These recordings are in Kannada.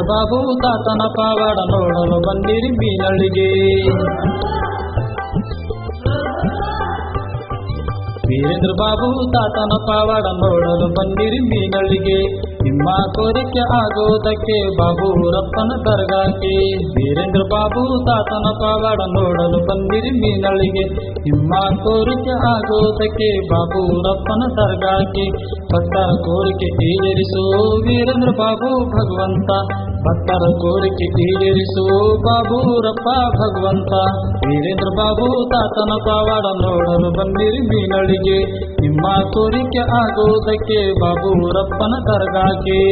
ಬಾಬು ತಾತನ ಪಾವಾಡ ನೋಡಲು ಬಂದಿರಿ ಮೀನಳಿಗೆ ವೀರೇಂದ್ರ ಬಾಬು ತಾತನ ಪಾವಾಡ ನೋಡಲು ಬಂದಿರಿ ಮೀನಳಿಗೆ ನಿಮ್ಮ ಕೋರಿಕೆ ಆಗುವುದಕ್ಕೆ ಬಾಬೂರಪ್ಪನ ದರ್ಗಾಕ್ಕೆ ವೀರೇಂದ್ರ ಬಾಬು ತಾತನ ಪಾವಾಡ ನೋಡಲು ಬಂದಿರಿ ಮೀನಳಿಗೆ ನಿಮ್ಮ ಕೋರಿಕೆ ಆಗುವುದಕ್ಕೆ ಬಾಬೂರಪ್ಪನ ದರ್ಗಾಕ್ಕೆ ಭಕ್ತರ ಕೋರಿಕೆ ಈಡೇರಿಸು ವೀರೇಂದ್ರ ಬಾಬು ಭಗವಂತ ಭಕ್ತರ ಕೋರಿಕೆ ಈಡೇರಿಸು ಬಾಬೂರಪ್ಪ ಭಗವಂತ ವೀರೇಂದ್ರ ಬಾಬು ತಾತನ ಪಾವಾಡ ನೋಡಲು ಬಂದಿರಿ ಮೀನಳಿಗೆ ನಿಮ್ಮ ಕೋರಿಕೆ ಆಗುವುದಕ್ಕೆ ಬಾಬೂರಪ್ಪನ ದರ್ಗಾಕ್ಕೆ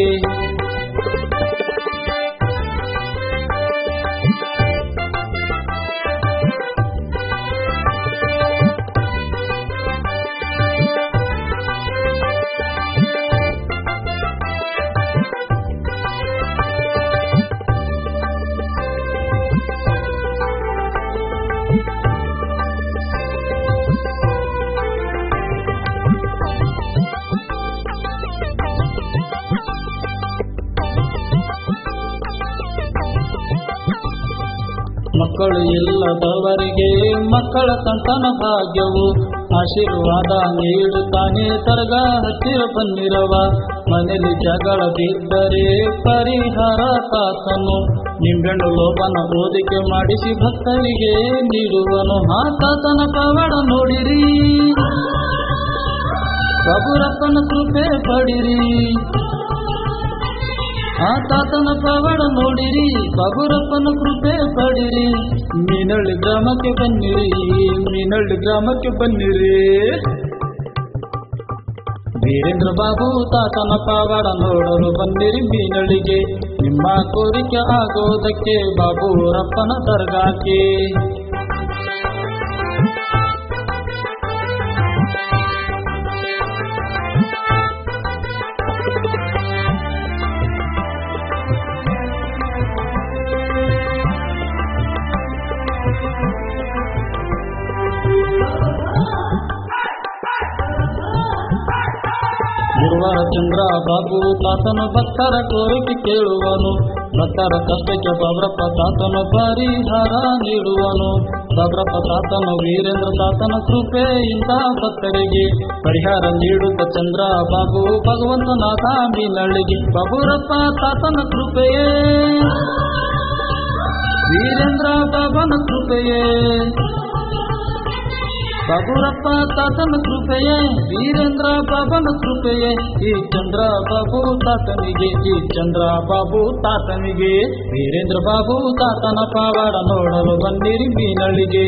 ಮಕ್ಕಳು ಇಲ್ಲದವರಿಗೆ ಮಕ್ಕಳ ಸಂತಾನ ಭಾಗ್ಯವು ಆಶೀರ್ವಾದ ನೀಡುತ್ತಾನೆ ತರಗ ಹತ್ತಿರ ಬನ್ನಿರವ ಮನೆಯಲ್ಲಿ ಜಗಳ ಬಿದ್ದರೆ ಪರಿಹಾರ ತಾತನು ನಿಂಬೆಣ್ಣು ಲೋಭನ ಓದಿಕೆ ಮಾಡಿಸಿ ಭಕ್ತರಿಗೆ ನೀಡುವನು ಆ ತಾತನ ಪವಾಡ ನೋಡಿರಿ ಬಾಬುರಪ್ಪನ ಕೃಪೆ ಪಡಿರಿ ಆ ತಾತನ ಪವಾಡ ನೋಡಿರಿ ಬಾಬುರಪ್ಪನ ಕೃಪೆ ಪಡಿರಿ ಮೀನಳ್ಳಿ ಗ್ರಾಮಕ್ಕೆ ಬನ್ನಿರಿ ಮೀನಳ್ಳಿ ಗ್ರಾಮಕ್ಕೆ ಬನ್ನಿರಿ ವೀರೇಂದ್ರ ಬಾಬು ತಾತನ ಪಾವಾಡ ನೋಡಲು ಬಂದಿರಿ ಮೀನಳಿಗೆ ನಿಮ್ಮ ಕೋರಿಕೆ ಆಗೋದಕ್ಕೆ ಬಾಬೂರಪ್ಪನ ದರ್ಗಾಕ್ಕೆ ಗುರುವಾರ ಚಂದ್ರ ಬಾಬು ತಾತನ ಭಕ್ತರ ಕೋರಿಕೆ ಕೇಳುವನು ಭಕ್ತರ ಕಷ್ಟಕ್ಕೆ ಬಾಬ್ರಪ್ಪ ತಾತನ ಪರಿಹಾರ ನೀಡುವನು ಬಾಬ್ರಪ್ಪ ತಾತನ ವೀರೇಂದ್ರ ತಾತನ ಕೃಪೆಯಿಂದ ಭಕ್ತರಿಗೆ ಪರಿಹಾರ ನೀಡುತ್ತ ಚಂದ್ರ ಬಾಬು ಭಗವಂತನಾಥ ಮೀನಳ್ಳಿಗೆ ಬಾಬುರಪ್ಪ ತಾತನ ಕೃಪೆಯೇ ವೀರೇಂದ್ರ ಬಾಬನ ಕೃಪೆಯೇ ಬಾಬುರಪ್ಪ ತಾತನ ಕೃಪೆಯೇ ವೀರೇಂದ್ರ ಬಾಬನ ಕೃಪೆಯೇ ಈ ಚಂದ್ರ ಬಾಬು ತಾತನಿಗೆ ಈ ಚಂದ್ರ ಬಾಬು ತಾತನಿಗೆ ವೀರೇಂದ್ರ ಬಾಬು ತಾತನ ಪಾವಾಡ ನೋಡಲು ಬಂದಿರಿ ಮೀನಳಿಗೆ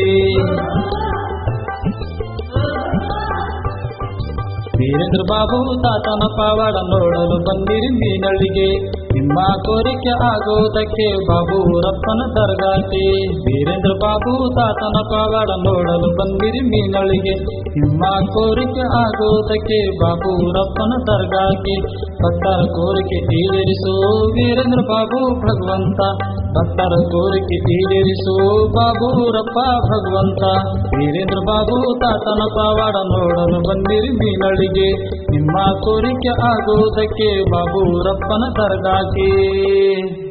ವೀರೇಂದ್ರ ಬಾಬು ತಾತನ ಪಾವಾಡ ನೋಡಲು ಬಂದಿರಿ ಮೀನಳಿಗೆ ನಿಮ್ಮ ಕೋರಿಕೆ ಆಗುವುದಕ್ಕೆ ಬಾಬೂರಪ್ಪನ ದರ್ಗಾಕ್ಕೆ ವೀರೇಂದ್ರ ಬಾಬು ತಾತನ ಪಾವಾಡ ನೋಡಲು ಬಂದಿರಿ ಮೀನಳಿಗೆ ನಿಮ್ಮ ಕೋರಿಕೆ ಆಗುವುದಕ್ಕೆ ಬಾಬೂರಪ್ಪನ ದರ್ಗಾಕ್ಕೆ ಭಕ್ತರ ಕೋರಿಕೆ ಈಡೇರಿಸು ವೀರೇಂದ್ರ ಬಾಬು ಭಗವಂತ ಭಕ್ತರ ಕೋರಿಕೆ ಈಡೇರಿಸು ಬಾಬೂರಪ್ಪ ಭಗವಂತ ವೀರೇಂದ್ರ ಬಾಬು ತಾತನ ಪಾವಾಡ ನೋಡಲು ಬಂದಿರಿ ಮೀನಳಿಗೆ ನಿಮ್ಮ ಕೋರಿಕೆ ಆಗುವುದಕ್ಕೆ ಬಾಬೂರಪ್ಪನ ದರ್ಗಾಕ್ಕೆ